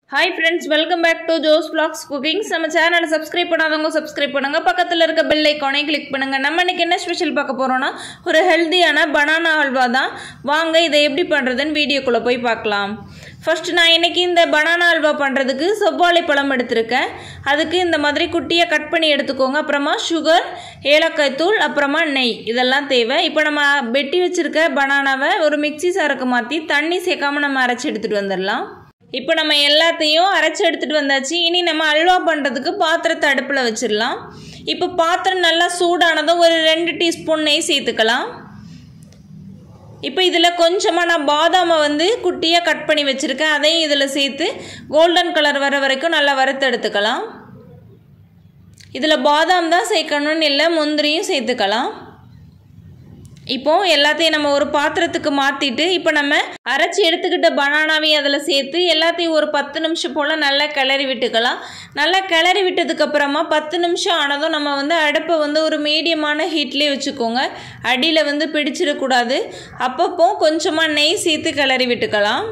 hi friends welcome back to Jo's vlogs cookings நம்ம சேனலை subscribe பண்ணாதவங்க சப்ஸ்கிரைப் பண்ணுங்க பக்கத்தில் இருக்க பெல் ஐக்கானை கிளிக் பண்ணுங்க நம்ம இன்னைக்கு என்ன ஸ்பெஷல் பார்க்க போறோம்னா ஒரு ஹெல்தியான பனானா ஹல்வா தான் வாங்க இதை எப்படி பண்ணுறதுன்னு வீடியோக்குள்ளே போய் பார்க்கலாம் ஃபர்ஸ்ட் நான் இன்னைக்கு இந்த பனானா ஹல்வா பண்ணுறதுக்கு செவ்வாழை பழம் எடுத்திருக்கேன் அதுக்கு இந்த மாதிரி குட்டியாக கட் பண்ணி எடுத்துக்கோங்க அப்புறமா சுகர் ஏலக்காய் தூள் அப்புறமா நெய் இதெல்லாம் தேவை இப்போ நம்ம வெட்டி வச்சிருக்க பனானாவை ஒரு மிக்ஸி சாருக்கு மாற்றி தண்ணி சேர்க்காம நம்ம அரைச்சி எடுத்துகிட்டு வந்துடலாம் இப்போ நம்ம எல்லாத்தையும் அரைச்சி எடுத்துகிட்டு வந்தாச்சு இனி நம்ம அல்வா பண்ணுறதுக்கு பாத்திரத்தை அடுப்பில் வச்சிடலாம் இப்போ பாத்திரம் நல்லா சூடானதும் ஒரு ரெண்டு டீஸ்பூன் நெய் சேர்த்துக்கலாம் இப்போ இதில் கொஞ்சமாக நான் பாதாமை வந்து குட்டியாக கட் பண்ணி வச்சுருக்கேன் அதையும் இதில் சேர்த்து கோல்டன் கலர் வர வரைக்கும் நல்லா வறுத்து எடுத்துக்கலாம் இதில் பாதாம் தான் சேர்க்கணும்னு இல்லை முந்திரியும் சேர்த்துக்கலாம் இப்போ எல்லாத்தையும் நம்ம ஒரு பாத்திரத்துக்கு மாற்றிட்டு இப்போ நம்ம அரைச்சி எடுத்துக்கிட்ட பனானாவையும் அதில் சேர்த்து எல்லாத்தையும் ஒரு பத்து நிமிஷம் போல் நல்லா கிளறி விட்டுக்கலாம் நல்லா கிளறி விட்டதுக்கப்புறமா பத்து நிமிஷம் ஆனதும் நம்ம வந்து அடுப்பை வந்து ஒரு மீடியமான ஹீட்லேயே வச்சுக்கோங்க அடியில் வந்து பிடிச்சிடக்கூடாது அப்பப்போ கொஞ்சமாக நெய் சேர்த்து கிளறி விட்டுக்கலாம்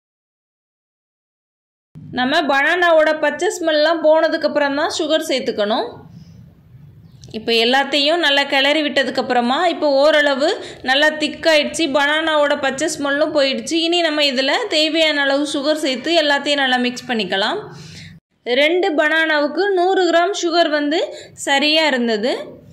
நம்ம பனானாவோட பச்சை ஸ்மெல்லாம் போனதுக்கப்புறம் தான் சுகர் சேர்த்துக்கணும் இப்போ எல்லாத்தையும் நல்லா கிளறி விட்டதுக்கப்புறமா இப்போ ஓரளவு நல்லா திக்காயிடுச்சு பனானாவோட பச்சை ஸ்மெல்லும் போயிடுச்சு இனி நம்ம இதில் தேவையான அளவு சுகர் சேர்த்து எல்லாத்தையும் நல்லா மிக்ஸ் பண்ணிக்கலாம் ரெண்டு பனானாவுக்கு நூறு கிராம் சுகர் வந்து சரியாக இருந்தது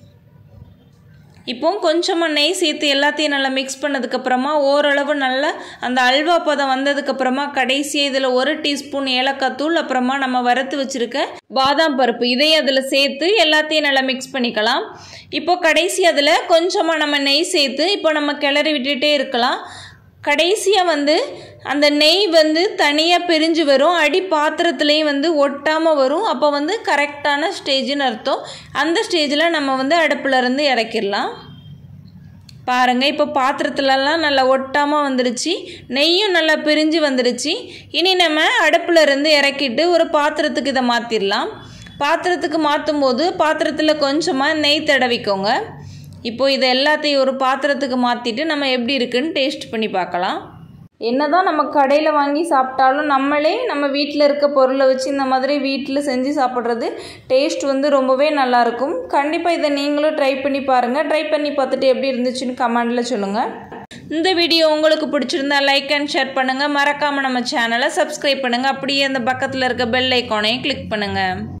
இப்போ கொஞ்சமாக நெய் சேர்த்து எல்லாத்தையும் நல்லா மிக்ஸ் பண்ணதுக்கப்புறமா ஓரளவு நல்லா அந்த அல்வா பதம் வந்ததுக்கப்புறமா கடைசியாக இதில் ஒரு டீஸ்பூன் ஏலக்காய் தூள் அப்புறமா நம்ம வறுத்து வச்சுருக்க பாதாம் பருப்பு இதையும் அதில் சேர்த்து எல்லாத்தையும் நல்லா மிக்ஸ் பண்ணிக்கலாம் இப்போ கடைசி அதில் கொஞ்சமாக நம்ம நெய் சேர்த்து இப்போ நம்ம கிளறி விட்டுட்டே இருக்கலாம் கடைசியாக வந்து அந்த நெய் வந்து தனியாக பிரிஞ்சு வரும் அடி பாத்திரத்துலேயும் வந்து ஒட்டாமல் வரும் அப்போ வந்து கரெக்டான ஸ்டேஜ்னு அர்த்தம் அந்த ஸ்டேஜில் நம்ம வந்து அடுப்புலேருந்து இறக்கிடலாம் பாருங்கள் இப்போ பாத்திரத்துலலாம் நல்லா ஒட்டாமல் வந்துருச்சு நெய்யும் நல்லா பிரிஞ்சு வந்துருச்சு இனி நம்ம அடுப்பில் இருந்து இறக்கிட்டு ஒரு பாத்திரத்துக்கு இதை மாற்றிடலாம் பாத்திரத்துக்கு மாற்றும் போது பாத்திரத்தில் கொஞ்சமாக நெய் தடவிக்கோங்க இப்போ இதை எல்லாத்தையும் ஒரு பாத்திரத்துக்கு மாற்றிட்டு நம்ம எப்படி இருக்குன்னு டேஸ்ட் பண்ணி பார்க்கலாம் என்னதான் நம்ம கடையில் வாங்கி சாப்பிட்டாலும் நம்மளே நம்ம வீட்டில் இருக்க பொருளை வச்சு இந்த மாதிரி வீட்டில் செஞ்சு சாப்பிட்றது டேஸ்ட் வந்து ரொம்பவே நல்லாயிருக்கும் கண்டிப்பாக இதை நீங்களும் ட்ரை பண்ணி பாருங்கள் ட்ரை பண்ணி பார்த்துட்டு எப்படி இருந்துச்சுன்னு கமெண்டில் சொல்லுங்கள் இந்த வீடியோ உங்களுக்கு பிடிச்சிருந்தா லைக் அண்ட் ஷேர் பண்ணுங்கள் மறக்காமல் நம்ம சேனலை சப்ஸ்கிரைப் பண்ணுங்கள் அப்படியே அந்த பக்கத்தில் இருக்க பெல் ஐக்கானையும் கிளிக் பண்ணுங்கள்